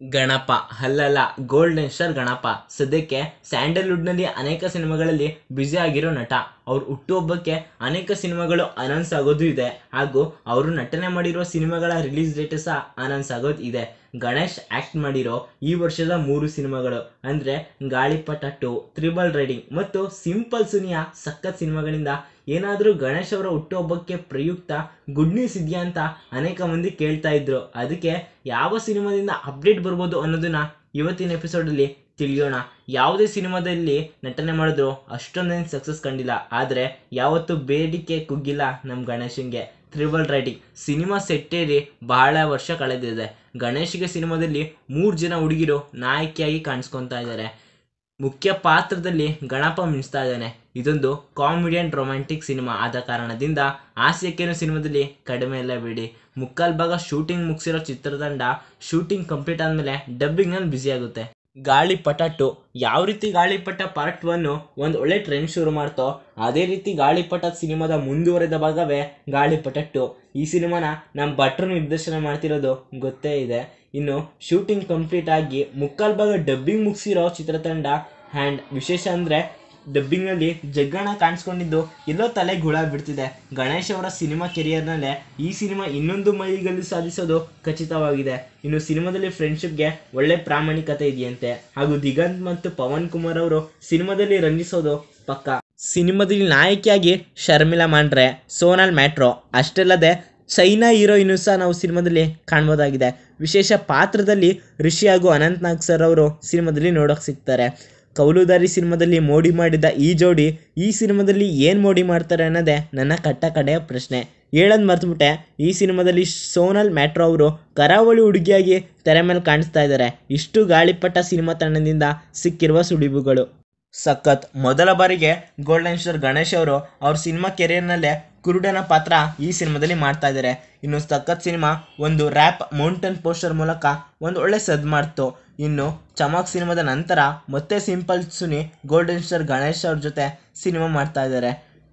ಗಣಪ ಅಲ್ಲಲ್ಲ golden star Ganapa ಸದ್ಯಕ್ಕೆ ಸ್ಯಾಂಡಲ್ವುಡ್ನಲ್ಲಿ ಅನೇಕ ಸಿನಿಮಾಗಳಲ್ಲಿ ಬ್ಯುಸಿ ಆಗಿರೋ ನಟ ಅವ್ರ ಹುಟ್ಟುಹಬ್ಬಕ್ಕೆ ಅನೇಕ ಸಿನಿಮಾಗಳು ಅನೌನ್ಸ್ ಆಗೋದು ಇದೆ ಹಾಗೂ ಅವರು ನಟನೆ ಮಾಡಿರೋ ಸಿನಿಮಾಗಳ ರಿಲೀಸ್ ಡೇಟ್ ಸಹ ಅನೌನ್ಸ್ ಆಗೋದು ಇದೆ ಗಣೇಶ್ ಆಕ್ಟ್ ಮಾಡಿರೋ ಈ ವರ್ಷದ ಮೂರು ಸಿನಿಮಾಗಳು ಅಂದ್ರೆ ಗಾಳಿಪಟ ಟು ತ್ರಿಬಲ್ ರೈಡಿಂಗ್ ಮತ್ತು ಸಿಂಪಲ್ ಸುನಿಯ ಸಖತ್ ಸಿನಿಮಾಗಳಿಂದ ಏನಾದರೂ ಗಣೇಶ್ ಅವರ ಹುಟ್ಟುಹಬ್ಬಕ್ಕೆ ಪ್ರಯುಕ್ತ ಗುಡ್ ನ್ಯೂಸ್ ಇದೆಯಾ ಅಂತ ಅನೇಕ ಮಂದಿ ಕೇಳ್ತಾ ಇದ್ರು ಅದಕ್ಕೆ ಯಾವ ಸಿನಿಮಾದಿಂದ ಅಪ್ಡೇಟ್ ಬರ್ಬೋದು ಅನ್ನೋದನ್ನ ಇವತ್ತಿನ ಎಪಿಸೋಡಲ್ಲಿ ತಿಳಿಯೋಣ ಯಾವುದೇ ಸಿನಿಮಾದಲ್ಲಿ ನಟನೆ ಮಾಡಿದ್ರು ಅಷ್ಟೊಂದೇನು ಸಕ್ಸಸ್ ಕಂಡಿಲ್ಲ ಆದರೆ ಯಾವತ್ತೂ ಬೇಡಿಕೆ ಕುಗ್ಗಿಲ್ಲ ನಮ್ಮ ಗಣೇಶನ್ಗೆ ತ್ರಿಬಲ್ ರೈಡಿಂಗ್ ಸಿನಿಮಾ ಸೆಟ್ಟೇರಿ ಬಹಳ ವರ್ಷ ಕಳೆದಿದೆ ಗಣೇಶ್ಗೆ ಸಿನಿಮಾದಲ್ಲಿ ಮೂರು ಜನ ಹುಡುಗಿರು ನಾಯಕಿಯಾಗಿ ಕಾಣಿಸ್ಕೊತಾ ಇದ್ದಾರೆ ಮುಖ್ಯ ಪಾತ್ರದಲ್ಲಿ ಗಣಪ ಮಿಣಿಸ್ತಾ ಇದ್ದಾನೆ ಇದೊಂದು ಕಾಮಿಡಿಯನ್ ರೊಮ್ಯಾಂಟಿಕ್ ಸಿನಿಮಾ ಆದ ಕಾರಣದಿಂದ ಹಾಸ್ಯಕ್ಕೇನು ಸಿನಿಮಾದಲ್ಲಿ ಕಡಿಮೆ ಇಲ್ಲ ಬಿಡಿ ಮುಕ್ಕಾಲ್ ಭಾಗ ಶೂಟಿಂಗ್ ಮುಗಿಸಿರೋ ಚಿತ್ರತಂಡ ಶೂಟಿಂಗ್ ಕಂಪ್ಲೀಟ್ ಆದಮೇಲೆ ಡಬ್ಬಿಂಗ್ನಲ್ಲಿ ಬ್ಯುಸಿ ಆಗುತ್ತೆ ಗಾಳಿಪಟ ಟು ಯಾವ ರೀತಿ ಗಾಳಿಪಟ ಪಾರ್ಟ್ ಒನ್ನು ಒಂದು ಒಳ್ಳೆ ಟ್ರೆಂಡ್ ಶುರು ಮಾಡ್ತೋ ಅದೇ ರೀತಿ ಗಾಳಿಪಟ ಸಿನಿಮಾದ ಮುಂದುವರೆದ ಭಾಗವೇ ಗಾಳಿಪಟ ಟು ಈ ಸಿನಿಮಾನ ನಮ್ಮ ಭಟ್ರು ನಿರ್ದೇಶನ ಮಾಡ್ತಿರೋದು ಗೊತ್ತೇ ಇದೆ ಇನ್ನು ಶೂಟಿಂಗ್ ಕಂಪ್ಲೀಟ್ ಆಗಿ ಮುಕ್ಕಾಲ್ ಭಾಗ ಡಬ್ಬಿಂಗ್ ಮುಗಿಸಿರೋ ಚಿತ್ರತಂಡ ಆ್ಯಂಡ್ ವಿಶೇಷ ಅಂದರೆ ಡಬ್ಬಿಂಗ್ನಲ್ಲಿ ಜಗ್ಗಣ್ಣ ಕಾಣಿಸ್ಕೊಂಡಿದ್ದು ಎಲ್ಲೋ ತಲೆಗೆ ಹುಳ ಬಿಡ್ತಿದೆ ಗಣೇಶ್ ಅವರ ಸಿನಿಮಾ ಕೆರಿಯರ್ನಲ್ಲೇ ಈ ಸಿನಿಮಾ ಇನ್ನೊಂದು ಮೈಲಿಗಲ್ಲು ಸಾಧಿಸೋದು ಖಚಿತವಾಗಿದೆ ಇನ್ನು ಸಿನಿಮಾದಲ್ಲಿ ಫ್ರೆಂಡ್ಶಿಪ್ಗೆ ಒಳ್ಳೆ ಪ್ರಾಮಾಣಿಕತೆ ಇದೆಯಂತೆ ಹಾಗೂ ದಿಗಂತ್ ಮತ್ತು ಪವನ್ ಕುಮಾರ್ ಅವರು ಸಿನಿಮಾದಲ್ಲಿ ರಂಜಿಸೋದು ಪಕ್ಕ ಸಿನಿಮಾದಲ್ಲಿ ನಾಯಕಿಯಾಗಿ ಶರ್ಮಿಳಾ ಮಾಂಡ್ರೆ ಸೋನಾಲ್ ಮ್ಯಾಟ್ರೋ ಅಷ್ಟಲ್ಲದೆ ಚೈನಾ ಹೀರೋಯಿನು ಸಹ ನಾವು ಸಿನಿಮಾದಲ್ಲಿ ಕಾಣ್ಬೋದಾಗಿದೆ ವಿಶೇಷ ಪಾತ್ರದಲ್ಲಿ ರಿಷಿ ಹಾಗೂ ಅನಂತ್ ನಾಗ್ ಸರ್ ಅವರು ಸಿನಿಮಾದಲ್ಲಿ ನೋಡೋಕೆ ಸಿಗ್ತಾರೆ ಕೌಲುದಾರಿ ಸಿನಿಮಾದಲ್ಲಿ ಮೋಡಿ ಮಾಡಿದ ಈ ಜೋಡಿ ಈ ಸಿನಿಮಾದಲ್ಲಿ ಏನು ಮೋಡಿ ಮಾಡ್ತಾರೆ ಅನ್ನೋದೇ ನನ್ನ ಕಟ್ಟ ಕಡೆಯ ಪ್ರಶ್ನೆ ಹೇಳೋದು ಮರ್ತುಬಿಟ್ಟೆ ಈ ಸಿನಿಮಾದಲ್ಲಿ ಸೋನಲ್ ಮ್ಯಾಟ್ರೋ ಅವರು ಕರಾವಳಿ ಹುಡುಗಿಯಾಗಿ ತೆರೆ ಮೇಲೆ ಕಾಣಿಸ್ತಾ ಇದ್ದಾರೆ ಇಷ್ಟು ಗಾಳಿಪಟ ಸಿನಿಮಾ ತಂಡದಿಂದ ಸಿಕ್ಕಿರುವ ಸುಳಿವುಗಳು ಸಖತ್ ಮೊದಲ ಬಾರಿಗೆ ಗೋಲ್ಡನ್ ಸ್ಟಾರ್ ಗಣೇಶ್ ಅವರು ಅವ್ರ ಸಿನಿಮಾ ಕೆರಿಯರ್ನಲ್ಲೇ ಕುರುಡನ ಪಾತ್ರ ಈ ಸಿನಿಮಾದಲ್ಲಿ ಮಾಡ್ತಾ ಇದ್ದಾರೆ ಇನ್ನು ಸಖತ್ ಸಿನಿಮಾ ಒಂದು ರ್ಯಾಪ್ ಮೌಂಟನ್ ಪೋಸ್ಟರ್ ಮೂಲಕ ಒಂದು ಒಳ್ಳೆ ಸದ್ ಮಾಡ್ತು ಇನ್ನು ಚಮಕ್ ಸಿನಿಮಾದ ನಂತರ ಮತ್ತೆ simple Suni golden star Ganesh ಅವ್ರ ಜೊತೆ ಸಿನಿಮಾ ಮಾಡ್ತಾ ಇದ್ದಾರೆ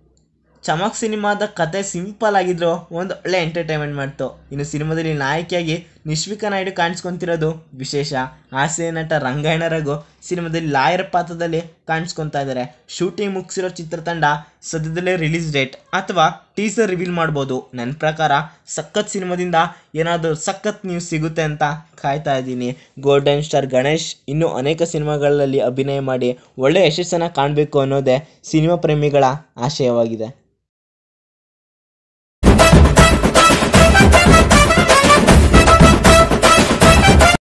ಚಮಕ್ ಸಿನಿಮಾದ ಕತೆ ಸಿಂಪಲ್ ಆಗಿದ್ರು ಒಂದು ಒಳ್ಳೆ ಎಂಟರ್ಟೈನ್ಮೆಂಟ್ ಮಾಡ್ತು ಇನ್ನು ಸಿನಿಮಾದಲ್ಲಿ ನಾಯಕಿಯಾಗಿ ನಿಶ್ವಿಕಾ ನಾಯ್ಡು ಕಾಣಿಸ್ಕೊಂತಿರೋದು ವಿಶೇಷ ಹಾಸ್ಯ ನಟ ರಂಗಾಯಣ ರಘು ಸಿನಿಮಾದಲ್ಲಿ ಲಾಯರ್ ಪಾತ್ರದಲ್ಲಿ ಕಾಣಿಸ್ಕೊತಾ ಇದ್ದಾರೆ ಶೂಟಿಂಗ್ ಮುಗಿಸಿರೋ ಚಿತ್ರತಂಡ ಸದ್ಯದಲ್ಲೇ ರಿಲೀಸ್ ಡೇಟ್ ಅಥವಾ ಟೀಸರ್ ರಿವೀಲ್ ಮಾಡ್ಬೋದು ನನ್ನ ಪ್ರಕಾರ ಸಖತ್ ಸಿನಿಮಾದಿಂದ ಏನಾದರೂ ಸಖತ್ ನ್ಯೂಸ್ ಸಿಗುತ್ತೆ ಅಂತ ಕಾಯ್ತಾ ಇದ್ದೀನಿ ಗೋಲ್ಡನ್ ಸ್ಟಾರ್ ಗಣೇಶ್ ಇನ್ನೂ ಅನೇಕ ಸಿನಿಮಾಗಳಲ್ಲಿ ಅಭಿನಯ ಮಾಡಿ ಒಳ್ಳೆಯ ಯಶಸ್ಸನ್ನು ಕಾಣಬೇಕು ಅನ್ನೋದೇ ಸಿನಿಮಾ ಪ್ರೇಮಿಗಳ ಆಶಯವಾಗಿದೆ